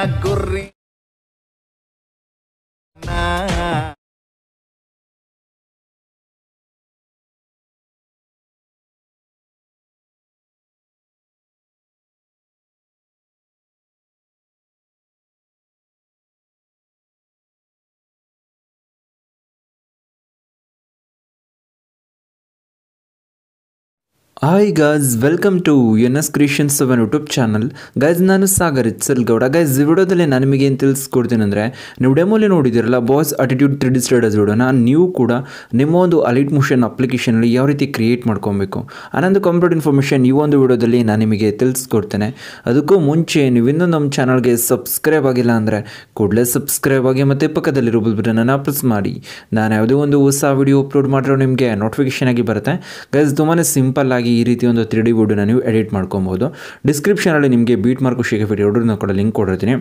ಗುರ್ರಿ ನಾ hi guys welcome to N S creation seven YouTube channel guys ನಾನು Sagar ಇತ್ಸಲ್ Gowda guys ಈ ವಿಡಿಯೋದಲ್ಲಿ ನಾನು ನಿಮಗೆ ಏನು ತಿಳಿಸ್ಕೊಡ್ತೀನಿ ಅಂದರೆ ನೀವು ಡೆಮೋಲಿ ನೋಡಿದಿರಲ್ಲ boys attitude three D status ವಿಡಿಯೋನ ನೀವು ಕೂಡ ನಿಮ್ಮ ಒಂದು ಅಲಿಟ್ ಮೋಷನ್ ಅಪ್ಲಿಕೇಶನಲ್ಲಿ ಯಾವ ರೀತಿ ಕ್ರಿಯೇಟ್ ಮಾಡ್ಕೊಬೇಕು ಅನ್ನೊಂದು ಕಂಪ್ಲೀಟ್ ಇನ್ಫಾರ್ಮೇಷನ್ ಈ ಒಂದು ವಿಡಿಯೋದಲ್ಲಿ ನಾನು ನಿಮಗೆ ತಿಳಿಸ್ಕೊಡ್ತೇನೆ ಅದಕ್ಕೂ ಮುಂಚೆ ನೀವು ಇನ್ನೂ ನಮ್ಮ ಚಾನಲ್ಗೆ ಸಬ್ಸ್ಕ್ರೈಬ್ ಆಗಿಲ್ಲ ಅಂದರೆ ಕೂಡಲೇ ಸಬ್ಸ್ಕ್ರೈಬ್ ಆಗಿ ಮತ್ತು ಪಕ್ಕದಲ್ಲಿರೋ ಬಟನನ್ನು ಪ್ರೆಸ್ ಮಾಡಿ ನಾನು ಯಾವುದೇ ಒಂದು ಹೊಸ ವಿಡಿಯೋ ಅಪ್ಲೋಡ್ ಮಾಡಿರೋ ನಿಮಗೆ ನೋಟಿಫಿಕೇಶನ್ ಆಗಿ ಬರುತ್ತೆ ಗೈಸ್ ತುಂಬಾ ಸಿಂಪಲ್ ಆಗಿ ಈ ರೀತಿ ಒಂದು ತ್ರೀ ಡಿ ವಿಡಿಯೋನ ನೀವು ಎಡಿಟ್ ಮಾಡ್ಕೊಬೋದು ಡಿಸ್ಕ್ರಿಪ್ಷನಲ್ಲಿ ನಿಮಗೆ ಬೀಟ್ ಮಾರ್ಕು ಶೇಖರ್ ಎರಡು ಕೂಡ ಲಿಂಕ್ ಕೊಡಿರ್ತೀನಿ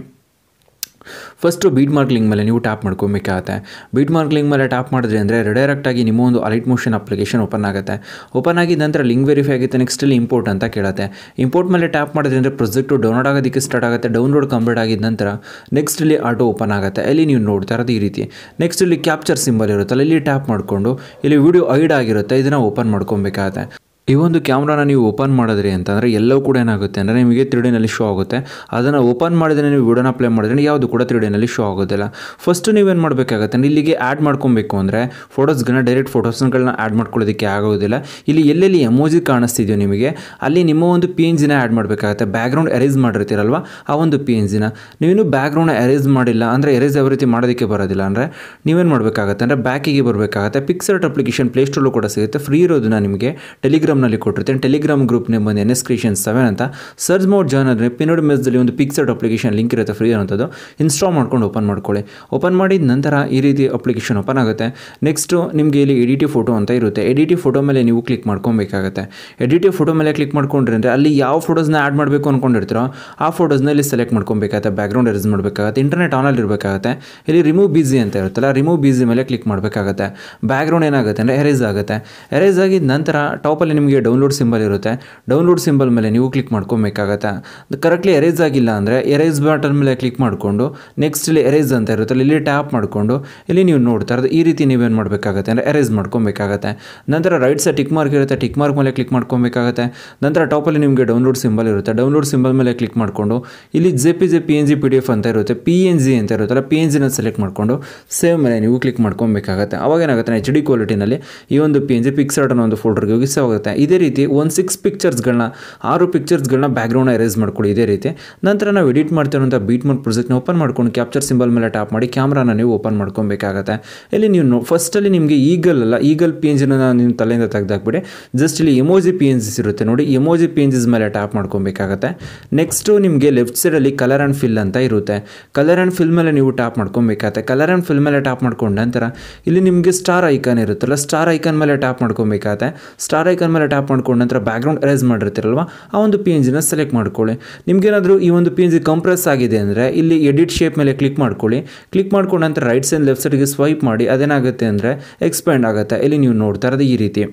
ಫಸ್ಟು ಬೀಟ್ ಮಾರ್ಕ್ ಲಿಂಕ್ ಮೇಲೆ ನೀವು ಟ್ಯಾಪ್ ಮಾಡ್ಕೊಬೇಕಾಗತ್ತೆ ಬೀಟ್ ಮಾರ್ಕ್ ಲಿಂಕ್ ಮೇಲೆ ಟ್ಯಾಪ್ ಮಾಡಿದ್ರೆ ಅಂದರೆ ರೆಡೈರೆಕ್ಟಾಗಿ ನಿಮ್ಮ ಒಂದು ಅಲೈಟ್ ಮೋಷನ್ ಅಪ್ಲಿಕೇಶನ್ ಓಪನ್ ಆಗುತ್ತೆ ಓಪನ್ ಆಗಿದ ನಂತರ ಲಿಂಕ್ ವೆರಿಫೈ ಆಗುತ್ತೆ ನೆಕ್ಸ್ಟಲ್ಲಿ ಇಂಪೋರ್ಟ್ ಅಂತ ಕೇಳುತ್ತೆ ಇಂಪೋರ್ಟ್ ಮೇಲೆ ಟ್ಯಾಪ್ ಮಾಡಿದ್ರೆ ಅಂದರೆ ಪ್ರೊಜೆಕ್ಟು ಡೌನ್ಲೋಡ್ ಆಗೋದಕ್ಕೆ ಸ್ಟಾರ್ಟ್ ಆಗುತ್ತೆ ಡೌನ್ಲೋಡ್ ಕಂಪ್ಲೀಟ್ ಆಗಿದ ನಂತರ ನೆಕ್ಸ್ಟಲ್ಲಿ ಆಟೋ ಓಪನ್ ಆಗುತ್ತೆ ಅಲ್ಲಿ ನೀವು ನೋಡ್ತಾ ಇರೋದು ಈ ರೀತಿ ನೆಕ್ಸ್ಟ್ ಇಲ್ಲಿ ಕ್ಯಾಪ್ಚರ್ ಸಿಂಬಲ್ ಇರುತ್ತಲ್ಲ ಇಲ್ಲಿ ಟ್ಯಾಪ್ ಮಾಡಿಕೊಂಡು ಇಲ್ಲಿ ವಿಡಿಯೋ ಐಡ್ ಆಗಿರುತ್ತೆ ಇದನ್ನು ಓಪನ್ ಮಾಡ್ಕೊಬೇಕಾಗತ್ತೆ ಈ ಒಂದು ಕ್ಯಾಮ್ರಾನ ನೀವು ಓಪನ್ ಮಾಡಿದ್ರಿ ಅಂತಂದರೆ ಎಲ್ಲವೂ ಕೂಡ ಏನಾಗುತ್ತೆ ಅಂದರೆ ನಿಮಗೆ ತ್ರೀ ಡಿನಲ್ಲಿ ಶೋ ಆಗುತ್ತೆ ಅದನ್ನು ಓಪನ್ ಮಾಡಿದ್ರೆ ನೀವು ವಿಡಿಯೋನ ಪ್ಲೇ ಮಾಡಿದ್ರೆ ಯಾವುದು ಕೂಡ ತ್ರೀ ಡಿನಲ್ಲಿ ಶೋ ಆಗೋದಿಲ್ಲ ಫಸ್ಟ್ ನೀವೇನು ಮಾಡಬೇಕಾಗತ್ತೆ ಅಂದ್ರೆ ಇಲ್ಲಿಗೆ ಆ್ಯಡ್ ಮಾಡ್ಕೊಬೇಕು ಅಂದರೆ ಫೋಟೋಸ್ಗಳನ್ನ ಡೈರೆಕ್ಟ್ ಫೋಟೋಸ್ಗಳನ್ನ ಆ್ಯಡ್ ಮಾಡ್ಕೊಳ್ಳೋದಕ್ಕೆ ಆಗೋದಿಲ್ಲ ಇಲ್ಲಿ ಎಲ್ಲೆಲ್ಲಿ ಎಮೋಜಿ ಕಾಣಿಸ್ತಿದೆಯೋ ನಿಮಗೆ ಅಲ್ಲಿ ನಿಮ್ಮ ಒಂದು ಪಿ ಎನ್ ಜಿನ ಆ್ಯಡ್ ಮಾಡಬೇಕಾಗತ್ತೆ ಬ್ಯಾಕ್ಗ್ರೌಂಡ್ ಎರೇಸ್ ಮಾಡಿರ್ತೀರಲ್ವ ಆ ಒಂದು ಪಿ ಎನ್ ಜಿನ ನೀವೇನು ಬ್ಯಾಕ್ಗ್ರೌಂಡ್ ಎರೇಸ್ ಮಾಡಿಲ್ಲ ಅಂದರೆ ಎರೇಸ್ ಯಾವ ರೀತಿ ಮಾಡೋದಕ್ಕೆ ಬರೋದಿಲ್ಲ ಅಂದರೆ ನೀವೇನು ಮಾಡಬೇಕಾಗತ್ತೆ ಅಂದರೆ ಬ್ಯಾಕಿಗೆ ಬರಬೇಕಾಗತ್ತೆ ಪಿಕ್ಸರ್ಟ್ ಅಪ್ಲಿಕೇಶನ್ ಪ್ಲೇಸ್ಟೋರ್ಲು ಕೂಡ ಸಿಗುತ್ತೆ ಫ್ರೀ ಇರೋದನ್ನ ನಿಮಗೆ ಟೆಲಿಗ್ರಾಮ್ನಲ್ಲಿ ಕೊಟ್ಟಿರ್ತೀನಿ ಟೆಲಿಗ್ರಾಮ್ ಗ್ರೂಪ್ ನೇಮ್ ಬಂದು ಎನ್ ಎಸ್ ಕ್ರಿಯೇಷನ್ ಸೆವೆನ್ ಅಂತ ಸರ್ಚ್ ಮೋಡ್ ಜಾಯ್ನ್ ಆದರೆ ಪಿನೋಡ್ ಮೆಸ್ದಲ್ಲಿ ಒಂದು ಪಿಕ್ಸರ್ಟ್ ಅಪ್ಲಿಕೇಶನ್ ಲಿಂಕ್ ಇರುತ್ತೆ ಫ್ರೀ ಅನ್ನೋದು ಇನ್ಸ್ಟಾಲ್ ಮಾಡ್ಕೊಂಡು ಓಪನ್ ಮಾಡ್ಕೊಳ್ಳಿ ಓಪನ್ ಮಾಡಿದ ನಂತರ ಈ ರೀತಿ ಅಪ್ಲಿಕೇಶನ್ ಓಪನ್ ಆಗುತ್ತೆ ನೆಕ್ಸ್ಟು ನಿಮಗೆ ಇಲ್ಲಿ ಎಡಿಟಿ ಫೋಟೋ ಅಂತ ಇರುತ್ತೆ ಎಡಿಟಿ ಫೋಟೋ ಮೇಲೆ ನೀವು ಕ್ಲಿಕ್ ಮಾಡ್ಕೊಬೇಕಾಗತ್ತೆ ಎಡಿಟಿ ಫೋಟೋ ಮೇಲೆ ಕ್ಲಿಕ್ ಮಾಡ್ಕೊಂಡ್ರೆ ಅಂದರೆ ಅಲ್ಲಿ ಯಾವ ಫೋಟೋಸ್ನ ಆ್ಯಡ್ ಮಾಡಬೇಕು ಅಂದ್ಕೊಂಡಿರ್ತೀರೋ ಆ ಫೋಟೋಸ್ನ ಇಲ್ಲಿ ಸೆಲೆಕ್ಟ್ ಮಾಡ್ಕೊಬೇಕಾಗತ್ತೆ ಬ್ಯಾಕ್ಗ್ರೌಂಡ್ ಎರೇಸ್ ಮಾಡಬೇಕಾಗತ್ತೆ ಇಂಟರ್ನೆಟ್ ಆನಲ್ಲಿ ಇರಬೇಕಾಗತ್ತೆ ಇಲ್ಲಿ ರಿಮೂವ್ ಬಿಸಿ ಅಂತ ಇರುತ್ತಲ್ಲ ರಿಮೂವ್ ಬಿಸಿ ಮೇಲೆ ಕ್ಲಿಕ್ ಮಾಡಬೇಕಾಗತ್ತೆ ಬ್ಯಾಕ್ಗ್ರೌಂಡ್ ಏನಾಗುತ್ತೆ ಅಂದರೆ ಎರೇಸ್ ಆಗುತ್ತೆ ಎರೇಸ್ ಆಗಿದ ನಂತರ ಟಾಪಲ್ಲಿ ನಿಮಗೆ ಡೌನ್ಲೋಡ್ ಸಿಂಬಲ್ ಇರುತ್ತೆ ಡೌನ್ಲೋಡ್ ಸಿಂಬಲ್ ಮೇಲೆ ನೀವು ಕ್ಲಿಕ್ ಮಾಡ್ಕೊಬೇಕಾಗತ್ತೆ ಕರೆಕ್ಟ್ಲಿ ಎರೇಸ್ ಆಗಿಲ್ಲ ಅಂದರೆ ಎರೇಸ್ ಬಟನ್ ಮೇಲೆ ಕ್ಲಿಕ್ ಮಾಡಿಕೊಂಡು ನೆಕ್ಸ್ಟ್ ಇಲ್ಲಿ ಎರೇಸ್ ಅಂತ ಇರುತ್ತಲ್ಲ ಇಲ್ಲಿ ಟ್ಯಾಪ್ ಮಾಡಿಕೊಂಡು ಇಲ್ಲಿ ನೀವು ನೋಡ್ತಾ ಇರೋದು ಈ ರೀತಿ ನೀವೇನು ಮಾಡಬೇಕಾಗತ್ತೆ ಅಂದರೆ ಎರೇಸ್ ಮಾಡ್ಕೊಬೇಕಾಗತ್ತೆ ನಂತರ ರೈಟ್ ಸೈಡ್ ಟಿಕ್ ಮಾರ್ಕ್ ಇರುತ್ತೆ ಟಿಕ್ ಮಾರ್ಕ್ ಮೇಲೆ ಕ್ಲಿಕ್ ಮಾಡ್ಕೊಬೇಕಾಗತ್ತೆ ನಂತರ ಟಾಪಲ್ಲಿ ನಿಮಗೆ ಡೌನ್ಲೋಡ್ ಸಿಂಬಲ್ ಇರುತ್ತೆ ಡೌನ್ಲೋಡ್ ಸಿಂಬಲ್ ಮೇಲೆ ಕ್ಲಿಕ್ ಮಾಡಿಕೊಂಡು ಇಲ್ಲಿ J P J P N G P D F ಅಂತ ಇರುತ್ತೆ ಪಿ ಎನ್ ಜಿ ಅಂತ ಇರುತ್ತಲ್ಲ ಪಿ ಎನ್ ಜಿನ ಸೆಲೆಕ್ಟ್ ಮಾಡಿಕೊಂಡು ಸೇವ್ ಮೇಲೆ ನೀವು ಕ್ಲಿಕ್ ಮಾಡ್ಕೊಬೇಕಾಗತ್ತೆ ಅವಾಗ ಏನಾಗುತ್ತೆ ಎಚ್ ಡಿ ಕ್ವಾಲಿಟಿನಲ್ಲಿ ಈ ಒಂದು ಪಿ ಎನ್ ಜಿ ಪಿಕ್ಸರ್ಟ್ ಅನ್ನೋ ಒಂದು ಫೋಲ್ಡರ್ಗೆ ಹೋಗಿ ಸೇವ್ ಆಗುತ್ತೆ ಇದೇ ರೀತಿ ಒಂದು ಸಿಕ್ಸ್ ಪಿಕ್ಚರ್ಸ್ಗಳನ್ನ ಆರು ಪಿಕ್ಚರ್ಸ್ಗಳನ್ನ ಬ್ಯಾಕ್ಗ್ರೌಂಡ್ನ ಎರೇಸ್ ಮಾಡ್ಕೊಳ್ಳಿ ಇದೇ ರೀತಿ ನಂತರ ನಾವು ಎಡಿಟ್ ಮಾಡ್ತಿರೋಂಥ ಬೀಟ್ ಮೋಡ್ ಪ್ರಾಜೆಕ್ಟ್ನ ಓಪನ್ ಮಾಡ್ಕೊಂಡು ಕ್ಯಾಪ್ಚರ್ ಸಿಂಬಲ್ ಮೇಲೆ ಟ್ಯಾಪ್ ಮಾಡಿ ಕ್ಯಾಮ್ರಾನ ನೀವು ಓಪನ್ ಮಾಡ್ಕೊಬೇಕಾಗತ್ತೆ ಇಲ್ಲಿ ನೀವು ನೋ ಫಸ್ಟಲ್ಲಿ ನಿಮಗೆ ಈಗಲ್ ಅಲ್ಲ ಈಗಲ್ ಪಿ ಎನ್ ಜಿನ ನೀವು ತಲೆಯಿಂದ ತೆಗೆದಾಕ್ಬಿಡಿ ಜಸ್ಟ್ ಇಲ್ಲಿ ಎಮೋಜಿ ಪಿ ಎನ್ ಜಿಸ್ ಇರುತ್ತೆ ನೋಡಿ ಎಮೋಜಿ ಪಿ ಎನ್ ಜಿಸ್ ಮೇಲೆ ಟ್ಯಾಪ್ ಮಾಡ್ಕೊಬೇಕಾಗತ್ತೆ ನೆಕ್ಸ್ಟು ನಿಮಗೆ ಲೆಫ್ಟ್ ಸೈಡಲ್ಲಿ ಕಲರ್ ಆ್ಯಂಡ್ ಫಿಲ್ ಅಂತ ಇರುತ್ತೆ ಕಲರ್ ಆ್ಯಂಡ್ ಫಿಲ್ ಮೇಲೆ ನೀವು ಟ್ಯಾಪ್ ಮಾಡ್ಕೊಬೇಕಾಗತ್ತೆ ಕಲರ್ ಆ್ಯಂಡ್ ಫಿಲ್ ಮೇಲೆ ಟ್ಯಾಪ್ ಮಾಡ್ಕೊಂಡ ನಂತರ ಇಲ್ಲಿ ನಿಮಗೆ ಸ್ಟಾರ್ ಐಕಾನ್ ಇರುತ್ತಲ್ಲ ಸ್ಟಾರ್ ಐಕಾನ್ ಮೇಲೆ ಟ್ಯಾಪ್ ಮಾಡ್ಕೊಬೇಕಾಗತ್ತೆ ಸ್ಟಾರ್ ಐಕಾನ್ ಮೇಲೆ ಟ್ಯಾಪ್ ಮಾಡ್ಕೊಂಡ ನಂತರ ಬ್ಯಾಕ್ಗ್ರೌಂಡ್ ಎರೇಸ್ ಮಾಡಿರ್ತೀರಲ್ವ ಆ ಒಂದು ಪಿ ಎನ್ ಜಿನ ಸೆಲೆಕ್ಟ್ ಮಾಡ್ಕೊಳ್ಳಿ ನಿಮಗೇನಾದರೂ ಈ ಒಂದು ಪಿ ಎನ್ ಜಿ ಕಂಪ್ರೆಸ್ ಆಗಿದೆ ಅಂದರೆ ಇಲ್ಲಿ ಎಡಿಟ್ ಶೇಪ್ ಮೇಲೆ ಕ್ಲಿಕ್ ಮಾಡ್ಕೊಳ್ಳಿ ಕ್ಲಿಕ್ ಮಾಡ್ಕೊಂಡ ನಂತರ ರೈಟ್ ಸೈಡ್ ಲೆಫ್ಟ್ ಸೈಡ್ಗೆ ಸ್ವೈಪ್ ಮಾಡಿ ಅದೇನಾಗುತ್ತೆ ಅಂದರೆ ಎಕ್ಸ್ಪ್ಯಾಂಡ್ ಆಗುತ್ತೆ ಇಲ್ಲಿ ನೀವು ನೋಡ್ತಾ ಇರೋದು ಈ ರೀತಿ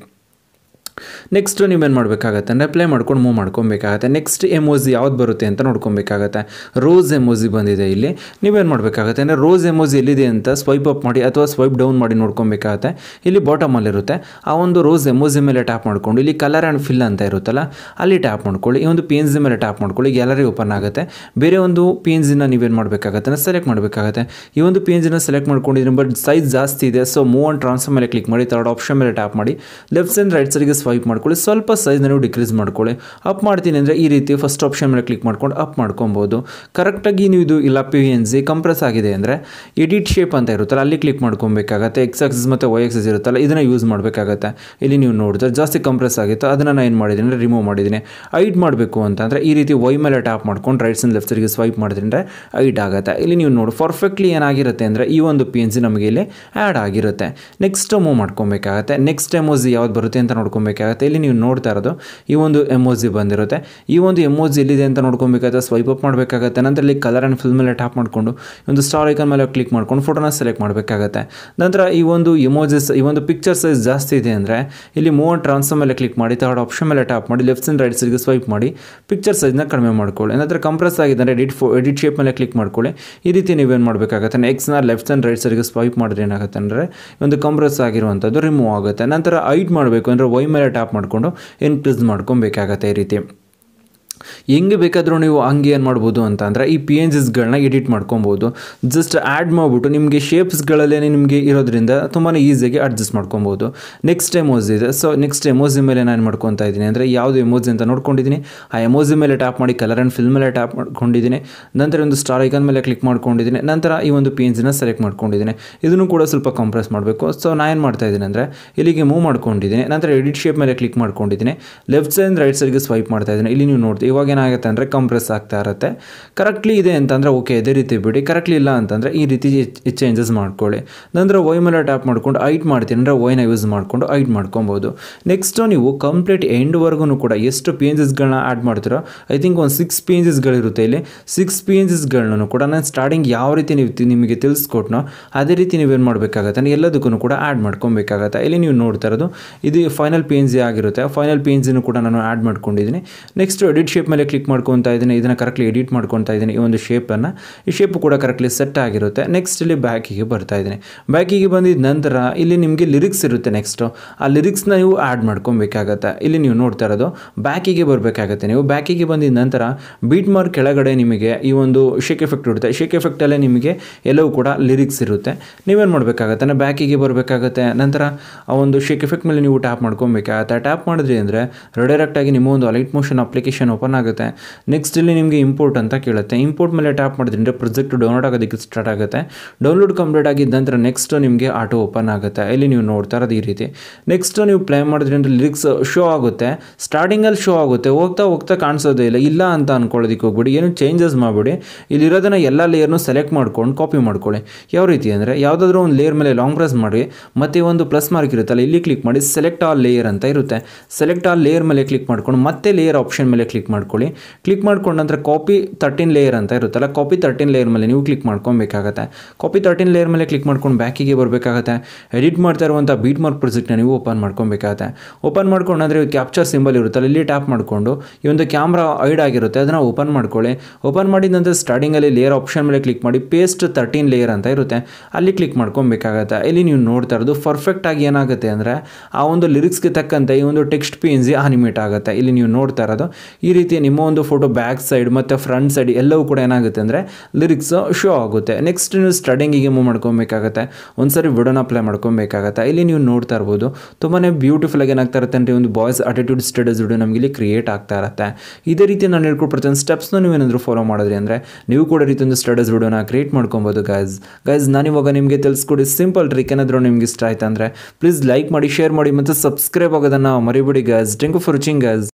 ನೆಕ್ಸ್ಟ್ ನೀವೇನು ಮಾಡಬೇಕಾಗತ್ತೆ ಅಂದರೆ ಪ್ಲೇ ಮಾಡ್ಕೊಂಡು ಮೂವ್ ಮಾಡ್ಕೊಬೇಕಾಗತ್ತೆ ನೆಕ್ಸ್ಟ್ ಎಮೋಜಿ ಯಾವ್ದು ಬರುತ್ತೆ ಅಂತ ನೋಡ್ಕೊಬೇಕಾಗತ್ತೆ ರೋಸ್ ಎಮೋಜಿ ಬಂದಿದೆ ಇಲ್ಲಿ ನೀವೇನು ಮಾಡಬೇಕಾಗತ್ತೆ ಅಂದರೆ ರೋಸ್ ಎಮೋಜಿ ಎಲ್ಲಿದೆ ಅಂತ ಸ್ವೈಪ್ ಅಪ್ ಮಾಡಿ ಅಥವಾ ಸ್ವೈಪ್ ಡೌನ್ ಮಾಡಿ ನೋಡ್ಕೊಬೇಕಾಗತ್ತೆ ಇಲ್ಲಿ ಬಾಟಮಲ್ಲಿರುತ್ತೆ ಆ ಒಂದು ರೋಸ್ ಎಮೋಜಿ ಮೇಲೆ ಟ್ಯಾಪ್ ಮಾಡ್ಕೊಂಡು ಇಲ್ಲಿ ಕಲರ್ ಆ್ಯಂಡ್ ಫಿಲ್ ಅಂತ ಇರುತ್ತಲ್ಲ ಅಲ್ಲಿ ಟ್ಯಾಪ್ ಮಾಡ್ಕೊಳ್ಳಿ ಈ ಒಂದು ಪಿ ಎನ್ ಜಿ ಮೇಲೆ ಟ್ಯಾಪ್ ಮಾಡ್ಕೊಳ್ಳಿ ಗ್ಯಾಲರಿ ಓಪನ್ ಆಗುತ್ತೆ ಬೇರೆ ಒಂದು ಪಿ ಎನ್ ಜಿನ ನೀವೇನು ಮಾಡಬೇಕಾಗತ್ತೆ ಅಂದರೆ ಸೆಲೆಕ್ಟ್ ಮಾಡಬೇಕಾಗತ್ತೆ ಈ ಒಂದು ಪಿ ಎನ್ ಜಿನ ಸೆಲೆಕ್ಟ್ ಮಾಡ್ಕೊಂಡಿದ್ದೀನಿ ಬಟ್ ಸೈಜ್ ಜಾಸ್ತಿ ಇದೆ ಸೊ ಮೂವ್ ಆ್ಯಂಡ್ ಟ್ರಾನ್ಸ್ಫರ್ ಮೇಲೆ ಕ್ಲಿಕ್ ಮಾಡಿ ತರ್ಡ್ ಆಪ್ಷನ್ ಮೇಲೆ ಟ್ಯಾಪ್ ಮಾಡಿ ಲೆಫ್ಟ್ ಸೈಡ್ ರೈಟ್ ಸೈಡ್ಗೆ ಸ್ವೈಪ್ ಮಾಡ್ಕೊಳ್ಳಿ ಸ್ವಲ್ಪ ಸೈಜ್ನ ನೀವು ಡಿಕ್ರೀಸ್ ಮಾಡ್ಕೊಳ್ಳಿ ಅಪ್ ಮಾಡ್ತೀನಿ ಅಂದರೆ ಈ ರೀತಿ ಫಸ್ಟ್ ಆಪ್ಷನ್ ಮೇಲೆ ಕ್ಲಿಕ್ ಮಾಡ್ಕೊಂಡು ಅಪ್ ಮಾಡ್ಕೊಬೋದು ಕರೆಕ್ಟಾಗಿ ನೀವು ಇದು ಇಲ್ಲ ಪಿ ಎನ್ ಜಿ ಕಂಪ್ರೆಸ್ ಆಗಿದೆ ಅಂದರೆ ಎಡಿಟ್ ಶೇಪ್ ಅಂತ ಇರುತ್ತಲ್ಲ ಅಲ್ಲಿ ಕ್ಲಿಕ್ ಮಾಡ್ಕೊಬೇಕಾಗತ್ತೆ ಎಕ್ಸ್ ಆಕ್ಸಿಸ್ ಮತ್ತು ವೈ ಆಕ್ಸಿಸ್ ಇರುತ್ತಲ್ಲ ಇದನ್ನು ಯೂಸ್ ಮಾಡಬೇಕಾಗತ್ತೆ ಇಲ್ಲಿ ನೀವು ನೋಡಿದ್ರೆ ಜಾಸ್ತಿ ಕಂಪ್ರೆಸ್ ಆಗಿತ್ತು ಅದನ್ನು ನಾನು ಏನು ಮಾಡಿದ್ದೀನಿ ಅಂದರೆ ರಿಮೂವ್ ಮಾಡಿದ್ದೀನಿ ಐಟ್ ಮಾಡಬೇಕು ಅಂತಂದರೆ ಈ ರೀತಿ ವೈ ಮೇಲೆ ಟ್ಯಾಪ್ ಮಾಡ್ಕೊಂಡು ರೈಟ್ ಸೈಡ್ ಲೆಫ್ಟ್ ಸೈಡ್ಗೆ ಸ್ವೈಪ್ ಮಾಡಿದ್ರೆ ಅಂದರೆ ಐಟ್ ಆಗುತ್ತೆ ಇಲ್ಲಿ ನೀವು ನೋಡಿ ಪರ್ಫೆಕ್ಟ್ಲಿ ಏನಾಗಿರುತ್ತೆ ಅಂದರೆ ಈ ಒಂದು ಪಿ ಎನ್ ಜಿ ನಮಗೆ ಇಲ್ಲಿ ಆ್ಯಡ್ ಆಗಿರುತ್ತೆ ನೆಕ್ಸ್ಟ್ ಮೂವ್ ಮಾಡ್ಕೊಬೇಕಾಗತ್ತೆ ನೆಕ್ಸ್ಟ್ ಎಮೋಜಿ ಯಾವ್ದು ಬರುತ್ತೆ ಅಂತ ನೋಡ್ಕೊಬೇಕಾಗತ್ತೆ ಇಲ್ಲಿ ನೀವು ನೋಡ್ತಾ ಇರೋದು ಈ ಒಂದು ಎಮೋಜಿ ಬಂದಿರುತ್ತೆ ಈ ಒಂದು ಎಮೋಜಿ ಎಲ್ಲಿದೆ ಅಂತ ನೋಡ್ಕೊಬೇಕಾಗುತ್ತೆ ಸ್ವೈಪ್ ಅಪ್ ಮಾಡಬೇಕಾಗತ್ತೆ ನಂತರ ಇಲ್ಲಿ ಕಲರ್ ಆ್ಯಂಡ್ ಫಿಲ್ ಮೇಲೆ ಟ್ಯಾಪ್ ಮಾಡಿಕೊಂಡು ಒಂದು ಸ್ಟಾರ್ ಐಕನ್ ಮೇಲೆ ಕ್ಲಿಕ್ ಮಾಡ್ಕೊಂಡು ಫೋಟೋನ ಸೆಲೆಕ್ಟ್ ಮಾಡಬೇಕಾಗತ್ತೆ ನಂತರ ಈ ಒಂದು ಎಮೋಜಿಸ್ ಈ ಒಂದು ಪಿಕ್ಚರ್ ಸೈಜ್ ಜಾಸ್ತಿ ಇದೆ ಅಂದರೆ ಇಲ್ಲಿ ಮೂವ್ ಆ್ಯಂಡ್ ಟ್ರಾನ್ಸ್ಫರ್ ಮೇಲೆ ಕ್ಲಿಕ್ ಮಾಡಿ ಥರ್ಡ್ ಆಪ್ಷನ್ ಮೇಲೆ ಟ್ಯಾಪ್ ಮಾಡಿ ಲೆಫ್ಟ್ ಆ್ಯಂಡ್ ರೈಟ್ ಸೈಡ್ಗೆ ಸ್ವೈಪ್ ಮಾಡಿ ಪಿಕ್ಚರ್ ಸೈಜ್ನ ಕಡಿಮೆ ಮಾಡ್ಕೊಳ್ಳಿ ನಂತರ ಕಂಪ್ರೆಸ್ ಆಗಿದೆ ಅಂದರೆ ಎಡಿಟ್ ಫೋ ಎಡಿಟ್ ಶೇಪ್ ಮೇಲೆ ಕ್ಲಿಕ್ ಮಾಡ್ಕೊಳ್ಳಿ ಈ ರೀತಿ ನೀವೇನು ಮಾಡಬೇಕಾಗತ್ತೆ ಎಕ್ಸ್ನ ಲೆಫ್ಟ್ ಆ್ಯಂಡ್ ರೈಟ್ ಸೈಡ್ಗೆ ಸ್ವೈಪ್ ಮಾಡಿದ್ರೆ ಏನಾಗುತ್ತೆ ಅಂದರೆ ಒಂದು ಕಂಪ್ರೆಸ್ ಆಗಿರುವಂಥದ್ದು ರಿಮೂವ್ ಆಗುತ್ತೆ ನಂತರ ಐಟ್ ಮಾಡಬೇಕು ಅಂದರೆ ವೈ ಮೇಲೆ ಟ್ಯಾಪ್ ಮಾಡಿಕೊಂಡು ಇನ್ಕ್ರೀಸ್ ಮಾಡ್ಕೊಬೇಕಾಗತ್ತೆ ಈ ರೀತಿ ಹೆಂಗೆ ಬೇಕಾದರೂ ನೀವು ಹಂಗೆ ಏನು ಮಾಡ್ಬೋದು ಅಂತ ಅಂದರೆ ಈ ಪಿ ಎನ್ ಜಿಸ್ಗಳನ್ನ ಎಡಿಟ್ ಮಾಡ್ಕೊಬೋದು ಜಸ್ಟ್ ಆ್ಯಡ್ ಮಾಡಿಬಿಟ್ಟು ನಿಮಗೆ ಶೇಪ್ಸ್ಗಳಲ್ಲೇ ನಿಮಗೆ ಇರೋದ್ರಿಂದ ತುಂಬಾ ಈಸಿಯಾಗಿ ಅಡ್ಜಸ್ಟ್ ಮಾಡ್ಕೊಬೋದು ನೆಕ್ಸ್ಟ್ ಎಮೋಜಿ ಇದೆ ಸೊ ನೆಕ್ಸ್ಟ್ ಎಮೋಜಿ ಮೇಲೆ ನಾನು ಮಾಡ್ಕೊತಾ ಇದ್ದೀನಿ ಅಂದರೆ ಯಾವುದು ಎಮೋಜಿ ಅಂತ ನೋಡ್ಕೊಂಡಿದ್ದೀನಿ ಆ ಎಮೋಜಿ ಮೇಲೆ ಟ್ಯಾಪ್ ಮಾಡಿ ಕಲರ್ ಆ್ಯಂಡ್ ಫಿಲ್ ಮೇಲೆ ಟ್ಯಾಪ್ ಮಾಡ್ಕೊಂಡಿದ್ದೀನಿ ನಂತರ ಒಂದು ಸ್ಟಾರ್ ಐಕನ್ ಮೇಲೆ ಕ್ಲಿಕ್ ಮಾಡ್ಕೊಂಡಿದ್ದೀನಿ ನಂತರ ಈ ಒಂದು ಪಿ ಎನ್ ಜಿನ ಸೆಲೆಕ್ಟ್ ಮಾಡ್ಕೊಂಡಿದ್ದೀನಿ ಇದನ್ನು ಕೂಡ ಸ್ವಲ್ಪ ಕಂಪ್ರೆಸ್ ಮಾಡಬೇಕು ಸೊ ನಾನು ಏನು ಮಾಡ್ತಾ ಇದ್ದೀನಿ ಅಂದರೆ ಇಲ್ಲಿಗೆ ಮೂವ್ ಮಾಡ್ಕೊಂಡಿದ್ದೀನಿ ನಂತರ ಎಡಿಟ್ ಶೇಪ್ ಮೇಲೆ ಕ್ಲಿಕ್ ಮಾಡ್ಕೊಂಡಿದ್ದೀನಿ ಲೆಫ್ಟ್ ಸೈಡ್ ರೈಟ್ ಸೈಡ್ಗೆ ಸ್ವೈಪ್ ಮಾಡ್ತಾ ಇದ್ದೀನಿ ಇಲ್ಲಿ ನೀವು ನೋಡ್ತೀವಿ ಇವಾಗ ಏನಾಗುತ್ತೆ ಅಂದರೆ ಕಂಪ್ರೆಸ್ ಆಗ್ತಾ ಇರುತ್ತೆ ಕರೆಕ್ಟ್ಲಿ ಇದೆ ಅಂತಂದರೆ ಓಕೆ ಇದೇ ರೀತಿ ಬಿಡಿ ಕರೆಕ್ಟ್ಲಿ ಇಲ್ಲ ಅಂತಂದರೆ ಈ ರೀತಿ ಚೇಂಜಸ್ ಮಾಡ್ಕೊಳ್ಳಿ ನಂತರ ವೈ ಮೇಲೆ ಟ್ಯಾಪ್ ಮಾಡ್ಕೊಂಡು ಐಟ್ ಮಾಡ್ತೀನಿ ಅಂದರೆ ವೈನ ಯೂಸ್ ಮಾಡಿಕೊಂಡು ಐಟ್ ಮಾಡ್ಕೊಬೋದು ನೆಕ್ಸ್ಟು ನೀವು ಕಂಪ್ಲೀಟ್ ಎಂಡ್ವರೆಗೂ ಕೂಡ ಎಷ್ಟು ಪಿ ಎನ್ ಜಿಸ್ಗಳನ್ನ ಆ್ಯಡ್ ಮಾಡ್ತೀರೋ ಐ ಥಿಂಕ್ ಒಂದು ಸಿಕ್ಸ್ ಪಿ ಎನ್ ಜಿಸ್ಗಳಿರುತ್ತೆ ಇಲ್ಲಿ ಸಿಕ್ಸ್ ಪಿ ಎನ್ ಜಿಸ್ಗಳನ್ನೂ ಕೂಡ ನಾನು ಸ್ಟಾರ್ಟಿಂಗ್ ಯಾವ ರೀತಿ ನೀವು ತಿ- ನಿಮಗೆ ತಿಳಿಸ್ಕೊಟ್ನೋ ಅದೇ ರೀತಿ ನೀವೇನು ಮಾಡಬೇಕಾಗತ್ತೆ ಎಲ್ಲದಕ್ಕೂ ಕೂಡ ಆ್ಯಡ್ ಮಾಡ್ಕೊಬೇಕಾಗತ್ತೆ ಇಲ್ಲಿ ನೀವು ನೋಡ್ತಾ ಇರೋದು ಇದು ಫೈನಲ್ ಪಿ ಎನ್ ಜಿ ಆಗಿರುತ್ತೆ ಫೈನಲ್ ಪಿ ಎನ್ ಜಿನೂ ಕೂಡ ನಾನು ಆ್ಯಡ್ ಮಾಡ್ಕೊಂಡಿದ್ದೀನಿ ನೆಕ್ಸ್ಟ್ ಎಡಿಟ್ ಶೇಪ್ ಮೇಲೆ ಕ್ಲಿಕ್ ಮಾಡ್ಕೊತಾ ಇದ್ದೀನಿ ಇದನ್ನು ಕರೆಕ್ಟ್ಲಿ ಎಡಿಟ್ ಮಾಡ್ಕೊತಾ ಇದ್ದೀನಿ ಈ ಒಂದು ಶೇಪನ್ನು ಈ ಶೇಪು ಕೂಡ ಕರೆಕ್ಟ್ಲಿ ಸೆಟ್ ಆಗಿರುತ್ತೆ ನೆಕ್ಸ್ಟ್ ಇಲ್ಲಿ ಬ್ಯಾಕಿಗೆ ಬರ್ತಾ ಇದ್ದೀನಿ ಬ್ಯಾಕಿಗೆ ಬಂದಿದ್ದ ನಂತರ ಇಲ್ಲಿ ನಿಮಗೆ ಲಿರಿಕ್ಸ್ ಇರುತ್ತೆ ನೆಕ್ಸ್ಟು ಆ ಲಿರಿಕ್ಸ್ನ ನೀವು ಆ್ಯಡ್ ಮಾಡ್ಕೊಬೇಕಾಗತ್ತೆ ಇಲ್ಲಿ ನೀವು ನೋಡ್ತಾ ಇರೋದು ಬ್ಯಾಕಿಗೆ ಬರಬೇಕಾಗತ್ತೆ ನೀವು ಬ್ಯಾಕಿಗೆ ಬಂದಿದ್ದ ನಂತರ ಬೀಟ್ ಮಾರ್ಕ್ ಕೆಳಗಡೆ ನಿಮಗೆ ಈ ಒಂದು ಶೇಕ್ ಎಫೆಕ್ಟ್ ಇರುತ್ತೆ ಶೇಕ್ ಎಫೆಕ್ಟಲ್ಲೇ ನಿಮಗೆ ಎಲ್ಲವೂ ಕೂಡ ಲಿರಿಕ್ಸ್ ಇರುತ್ತೆ ನೀವೇನು ಮಾಡಬೇಕಾಗತ್ತೆ ಅಂದರೆ ಬ್ಯಾಕಿಗೆ ಬರಬೇಕಾಗತ್ತೆ ನಂತರ ಆ ಒಂದು ಶೇಕ್ ಎಫೆಕ್ಟ್ ಮೇಲೆ ನೀವು ಟ್ಯಾಪ್ ಮಾಡ್ಕೊಬೇಕಾಗತ್ತೆ ಟ್ಯಾಪ್ ಮಾಡಿದ್ರಿ ಅಂದರೆ ರಿಡೈರೆಕ್ಟಾಗಿ ನಿಮ್ಮ ಒಂದು ಲೈಟ್ ಮೋಷನ್ ಅಪ್ಲಿಕೇಶನ್ ಓಪನ್ ಆಗುತ್ತೆ ನೆಕ್ಸ್ಟ್ ಇಲ್ಲಿ ನಿಮಗೆ ಇಂಪೋರ್ಟ್ ಅಂತ ಕೇಳುತ್ತೆ ಇಂಪೋರ್ಟ್ ಮೇಲೆ ಟ್ಯಾಪ್ ಮಾಡಿದ್ರೆ ಪ್ರೊಜೆಕ್ಟ್ ಡೌನ್ಲೋಡ್ ಆಗೋದಕ್ಕೆ ಸ್ಟಾರ್ಟ್ ಆಗುತ್ತೆ ಡೌನ್ಲೋಡ್ ಕಂಪ್ಲೀಟ್ ಆಗಿದ್ದ ನಂತರ ನೆಕ್ಸ್ಟ್ ನಿಮಗೆ ಆಟೋ ಓಪನ್ ಆಗುತ್ತೆ ಇಲ್ಲಿ ನೀವು ನೋಡ್ತಾ ಇರೋದು ಈ ರೀತಿ ನೆಕ್ಸ್ಟ್ ನೀವು ಪ್ಲೇ ಮಾಡಿದ್ರಿ ಅಂದರೆ ಲಿರಿಕ್ಸ್ ಶೋ ಆಗುತ್ತೆ ಸ್ಟಾರ್ಟಿಂಗಲ್ಲಿ ಶೋ ಆಗುತ್ತೆ ಹೋಗ್ತಾ ಹೋಗ್ತಾ ಕಾಣಿಸೋದೇ ಇಲ್ಲ ಇಲ್ಲ ಅಂತ ಅನ್ಕೊಳ್ಳೋದಕ್ಕೆ ಹೋಗ್ಬಿಡಿ ಏನು ಚೇಂಜಸ್ ಮಾಡಿಬಿಡಿ ಇಲ್ಲಿರೋದನ್ನ ಎಲ್ಲ ಲೇಯರ್ನು ಸೆಲೆಕ್ಟ್ ಮಾಡ್ಕೊಂಡು ಕಾಪಿ ಮಾಡ್ಕೊಳ್ಳಿ ಯಾವ ರೀತಿ ಅಂದರೆ ಯಾವುದಾದ್ರೂ ಒಂದು ಲೇಯರ್ ಮೇಲೆ ಲಾಂಗ್ ಪ್ರೆಸ್ ಮಾಡಿ ಮತ್ತೆ ಒಂದು ಪ್ಲಸ್ ಮಾರ್ಕ್ ಇರುತ್ತಲ್ಲ ಇಲ್ಲಿ ಕ್ಲಿಕ್ ಮಾಡಿ ಸೆಲೆಕ್ಟ್ ಆಲ್ ಲೇಯರ್ ಅಂತ ಇರುತ್ತೆ ಸೆಲೆಕ್ಟ್ ಆಲ್ ಲೇಯರ್ ಮೇಲೆ ಕ್ಲಿಕ್ ಮಾಡ್ಕೊಂಡು ಮತ್ತೆ ಲೇಯರ್ ಆಪ್ಷನ್ ಮೇಲೆ ಕ್ಲಿಕ್ ಮಾಡ್ಕೊಳ್ಳಿ ಕ್ಲಿಕ್ ಮಾಡ್ಕೊಂಡ ನಂತರ ಕಾಪಿ ತರ್ಟೀನ್ ಲೇಯರ್ ಅಂತ ಇರುತ್ತಲ್ಲ ಕಾಪಿ ತರ್ಟೀನ್ ಲೇಯರ್ ಮೇಲೆ ನೀವು ಕ್ಲಿಕ್ ಮಾಡ್ಕೊಬೇಕಾಗತ್ತೆ ಕಾಪಿ ತರ್ಟೀನ್ ಲೇಯರ್ ಮೇಲೆ ಕ್ಲಿಕ್ ಮಾಡ್ಕೊಂಡು ಬ್ಯಾಕಿಗೆ ಬರಬೇಕಾಗತ್ತೆ ಎಡಿಟ್ ಮಾಡ್ತಾ ಇರುವಂಥ ಬೀಟ್ ಮಾರ್ಕ್ ಪ್ರಾಜೆಕ್ಟ್ನ ನೀವು ಓಪನ್ ಮಾಡ್ಕೊಬೇಕಾಗತ್ತೆ ಓಪನ್ ಮಾಡ್ಕೊಂಡು ಅಂದರೆ ಕ್ಯಾಪ್ಚರ್ ಸಿಂಬಲ್ ಇರುತ್ತಲ್ಲ ಇಲ್ಲಿ ಟ್ಯಾಪ್ ಮಾಡಿಕೊಂಡು ಈ ಒಂದು ಕ್ಯಾಮ್ರಾ ಐಡ್ ಆಗಿರುತ್ತೆ ಅದನ್ನು ಓಪನ್ ಮಾಡ್ಕೊಳ್ಳಿ ಓಪನ್ ಮಾಡಿದ ನಂತರ ಸ್ಟಾರ್ಟಿಂಗಲ್ಲಿ ಲೇಯರ್ ಆಪ್ಷನ್ ಮೇಲೆ ಕ್ಲಿಕ್ ಮಾಡಿ ಪೇಸ್ಟ್ ತರ್ಟೀನ್ ಲೇಯರ್ ಅಂತ ಇರುತ್ತೆ ಅಲ್ಲಿ ಕ್ಲಿಕ್ ಮಾಡ್ಕೊಬೇಕಾಗತ್ತೆ ಇಲ್ಲಿ ನೀವು ನೋಡ್ತಾ ಇರೋದು ಪರ್ಫೆಕ್ಟ್ ಆಗಿ ಏನಾಗುತ್ತೆ ಅಂದರೆ ಆ ಒಂದು ಲಿರಿಕ್ಸ್ಗೆ ತಕ್ಕಂತೆ ಈ ಒಂದು text P N G animate ಆಗುತ್ತೆ ಇಲ್ಲಿ ನೀವು ನೋಡ್ತಾ ಇರೋದು ಈ ರೀತಿ ನಿಮ್ಮ ಒಂದು ಫೋಟೋ ಬ್ಯಾಕ್ ಸೈಡ್ ಮತ್ತು ಫ್ರಂಟ್ ಸೈಡ್ ಎಲ್ಲವೂ ಕೂಡ ಏನಾಗುತ್ತೆ ಅಂದರೆ ಲಿರಿಕ್ಸ್ ಶೋ ಆಗುತ್ತೆ ನೆಕ್ಸ್ಟ್ ನೀವು ಸ್ಟಡಿಂಗಿಗೆ ಮೂವ್ ಮಾಡ್ಕೊಬೇಕಾಗತ್ತೆ ಒಂದ್ಸರಿ ವಿಡೋನ ಅಪ್ಲೈ ಮಾಡ್ಕೊಬೇಕಾಗತ್ತೆ ಇಲ್ಲಿ ನೀವು ನೋಡ್ತಾ ಇರ್ಬೋದು ತುಂಬಾ ಬ್ಯೂಟಿಫುಲ್ ಆಗಿ ಏನಾಗ್ತಾ ಇರುತ್ತೆ ಅಂದರೆ ಒಂದು ಬಾಯ್ಸ್ ಅಟಿಟ್ಯೂಡ್ ಸ್ಟಡೀಸ್ ವಿಡಿಯೋ ನಮಗೆ ಇಲ್ಲಿ ಕ್ರಿಯೇಟ್ ಆಗ್ತಾ ಇರುತ್ತೆ ಇದೇ ರೀತಿ ನಾನು ಹೇಳ್ಕೊಟ್ಟು ಪ್ರತಿಯೊಂದು ಸ್ಟೆಪ್ಸ್ನ ನೀವೇನಾದರೂ ಫಾಲೋ ಮಾಡಿದ್ರಿ ಅಂದರೆ ನೀವು ಕೂಡ ರೀತಿ ಒಂದು ಸ್ಟಡೀಸ್ ವಿಡಿಯೋನ ಕ್ರಿಯೇಟ್ ಮಾಡ್ಕೊಬೋದು ಗೈಸ್ ಗೈಸ್ ನಾನಿವಾಗ ನಿಮಗೆ ತಿಳಿಸ್ಕೊಡಿ ಸಿಂಪಲ್ ಟ್ರಿಕ್ ಏನಾದರೂ ನಿಮ್ಗೆ ಇಷ್ಟ ಆಯ್ತು ಅಂದರೆ ಪ್ಲೀಸ್ ಲೈಕ್ ಮಾಡಿ ಶೇರ್ ಮಾಡಿ ಮತ್ತು ಸಬ್ಸ್ಕ್ರೈಬ್ ಆಗೋದನ್ನು ಮರಿಬೇಡಿ guys thank you for watching guys